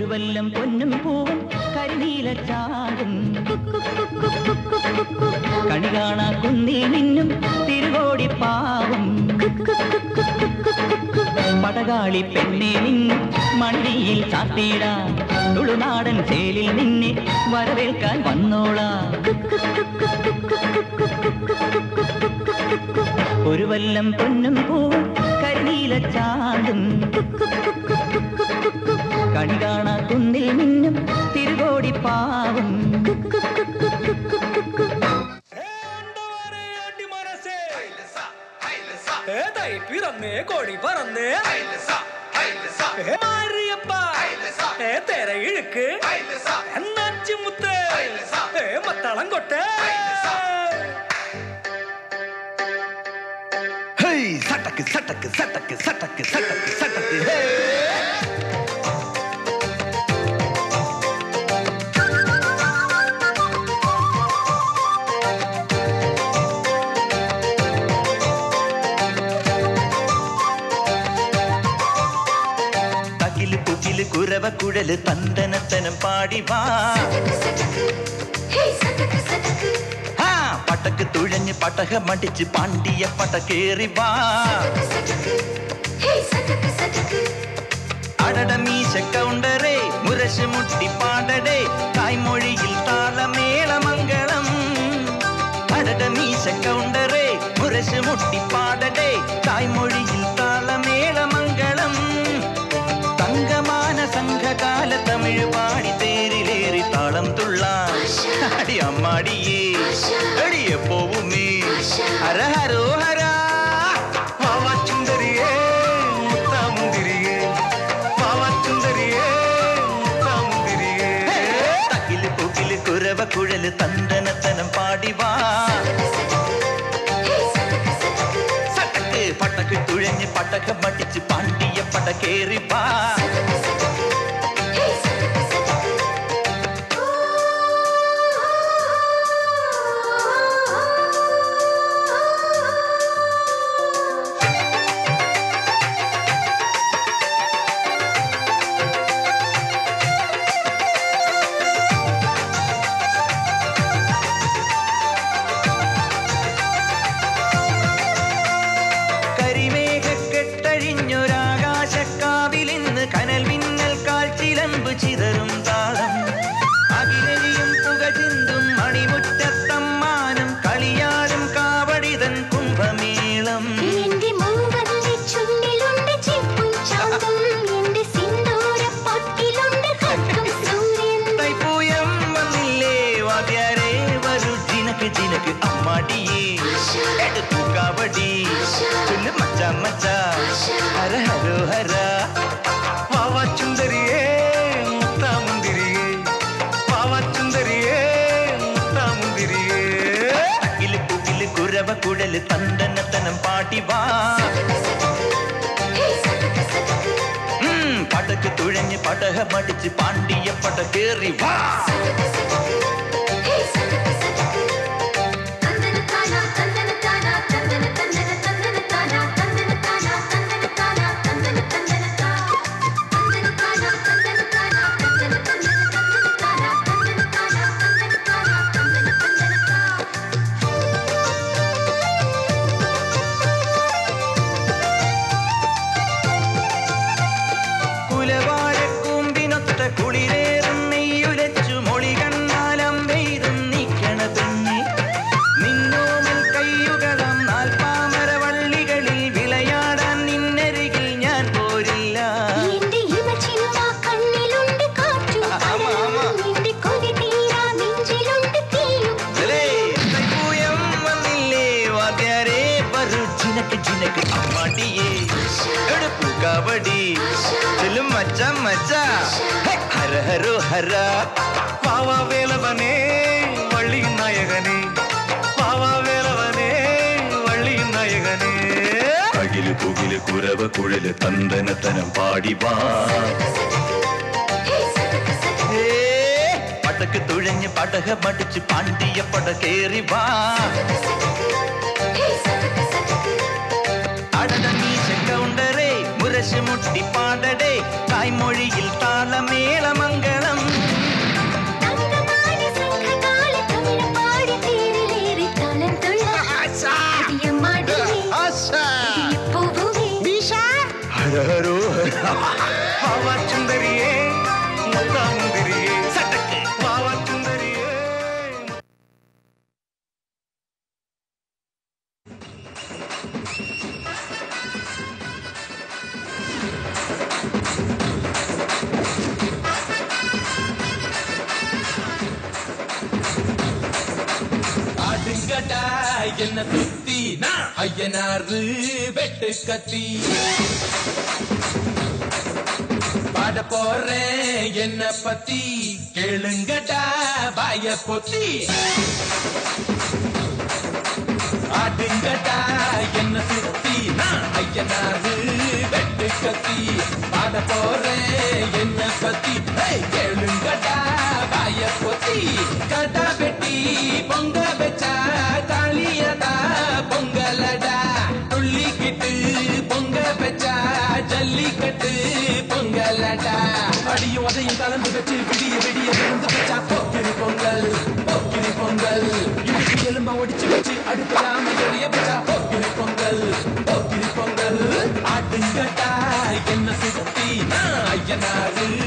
ഒരു വല്ലം പൊന്നും പൂവും കരിനീല ചാടും കണി കാണാ കുന്നിൽ നിന്നും തിരുകോടി പാവും പടകാളി പെണ്ണെ നിന്നും മണ്ടിയിൽ ചാത്തിയിടാ തുളുനാടൻ ചേലിൽ നിന്നെ വരവേൽക്കാൻ വന്നോളാ ഒരു വല്ലം പൊന്നും പൂവും കരിനീല ചാടും കണി കാണാ കുന്നിൽ നിന്നും തിരുകോടി പാവും ഏതായി പിറന്നേ കോടി പറന്നേ ഏ മാരിയപ്പ ഏ തെര ഇഴുക്ക് എന്നാച്ചുമുത്ത് ഏ മത്തളം കൊട്ടേ ഹേയ് സട്ടക്ക് സട്ടക്ക് സട്ടക്ക് സട്ടക്ക് സട്ടക്ക് സട്ടക്ക് ഹേ തകില് പുകില് കുരവ കുഴല് തന്തനത്തനം പാടി വാ ആ പട്ടക്ക് തുഴഞ്ഞ് പട്ടക മടിച്ച് പാണ്ടിയ പട്ട കേറി വാ അടട മീശ കൗണ്ടറേ മുരശ് മുട്ടി പാടടേ തായ്മൊഴിയിൽ താളമേളമംഗളം അടട മീശ കൗണ്ടറേ മുരശ് മുട്ടി പാടടേ തായ്മൊഴിയിൽ താളമേളമംഗളം തങ്കമാന സംഘകാല തമിഴ് പാടി തേരിലേറി താളം തുള്ളാൻ അടി അമ്മാടിയേ അടിയ പോവുമേ ഹര ഹരോ ഹരാ വാവാച്ചുന്തരിയേ മുത്താമുന്തിരിയേ വാവാച്ചുന്തരിയേ മുത്താമുന്തിരിയേ തകില് പുകില് കുരവ കുഴല് തന്തനത്തനം പാടി വാ സട്ടക്ക് പട്ടക്ക് തുഴഞ്ഞ് പട്ടക മടിച്ച് പാണ്ടിയ പട കേറി വാ കരിമേഘക്കെട്ടഴിഞ്ഞൊരാകാശക്കാവിലിന്ന് കനൽ മിന്നൽ കാൽച്ചിലമ്പ് ചിതറും താളം അകിലരിയും പുക ചിന്തും മണിമുറ്റത്തമ്മാനം കളിയാടും കാവടിതൻ കുംഭമേളം എന്റെ മൂവന്റെ ചുണ്ടിലുണ്ട് ചിപ്പും ചാന്തും എന്റെ സിന്ദൂരപ്പൊട്ടിലുണ്ട് കത്തും സൂര്യൻ തൈപ്പൂയം വന്നില്ലേ വാദ്യാരേ വരൂ ജിനക്ക് ജിനക്ക് അമ്മാടിയേ എടുത്തു കാവടി ചൊല്ലു മച്ച മച്ച ഹര ഹരോ ഹര വാവാച്ചുന്തരിയേ മുത്താമുന്തിരിയേ വാവാച്ചുന്തരിയേ മുത്താമുന്തിരിയേ അകില് പുകില് കുരവ കുഴല് തണ്ടനത്തനം പാട്ടി വാ ഉം, പടക്ക് തുഴഞ്ഞ് പടക മടിച്ച് പാണ്ടിയ പട കേറി വാ കുലവാഴക്കൂമ്പിനൊത്ത കുളിരേറും നെയ്യുലച്ചു മൊളി കണ്ണാലം വെയ്തും നീക്കണ പെണ്ണെ നിന്നോമൽ കയ്യുകളം നാൽപ്പാമര വള്ളികളിൽ വിളയാടാൻ നിന്നരികിൽ ഞാൻ പോരില്ല എന്റെ ഇമച്ചിനുമാ കണ്ണിലുണ്ട് കാറ്റും ആമാ, ആമാ. എന്റെ കൊതി തീരാ നെഞ്ചിലുണ്ട് തീയും ദലേ, തൈപ്പൂയം വന്നില്ലേ വാദ്യാരേ വരൂ ജിനക്ക് ജിനക്ക് അമ്മാടിയേ എടുപ്പു കബഡി ചെല്ലും മച്ച മച്ച ഹേ, ഹര ഹരോ ഹര വാവാ വേലവനേ വള്ളി നായകനേ വാവാ വേലവനേ വള്ളി നായകനേ അകില് പുകില് കുരവ കുഴല് തന്തനത്തനം പാടി വാ ഏ, പടക്ക് തുഴഞ്ഞ് പടക മടിച്ച് പാണ്ടിയ പട കേറി വാ അടട മീശ കൗണ്ടറേ മുര முரசு முட்டி பாடடே தாய்மொழியில் தாளமேள மங்களம் தங்கமாடி சங்ககால தமிழ் பாடி தேரிலேறி தாளம் துள்ள அடியம்மாடி எப்போவுமே பாவா சுந்தரியே முத்தா முந்திரியே சட்டக்கு பாவா சுந்தரியே ஆடுங்கடா என்ன சுத்தி நான் ஐயனாரு வெட்டு கத்தி பாட போறேன் என்ன பத்தி கேளுங்கடா வாய பொத்தி ஆடுங்கடா என்ன சுத்தி நான் ஐயனாரு வெட்டு கத்தி பாட போறேன் என்ன பத்தி ஏய், கேளுங்கடா வாய பொத்தி கடா வெட்டி பொங்க வச்சா தாலியதா பொங்கலடா துள்ளிக்கிட்டு பொங்க வச்சா ஜல்லிக்கட்டு பொங்கலடா அடியும் அதையும் கலந்து வச்சு விடிய விடிய விழுந்து வச்சா போக்கிரி பொங்கல் போக்கிரி பொங்கல் இன்னைக்கு எலும்ப ஒடிச்சு வச்சு அடுக்கலாம எளிய வச்சா போக்கிரி பொங்கல் போக்கிரி பொங்கல் ஆட்டுங்கட்டா என்ன சுத்தி நான் ஐயனாரு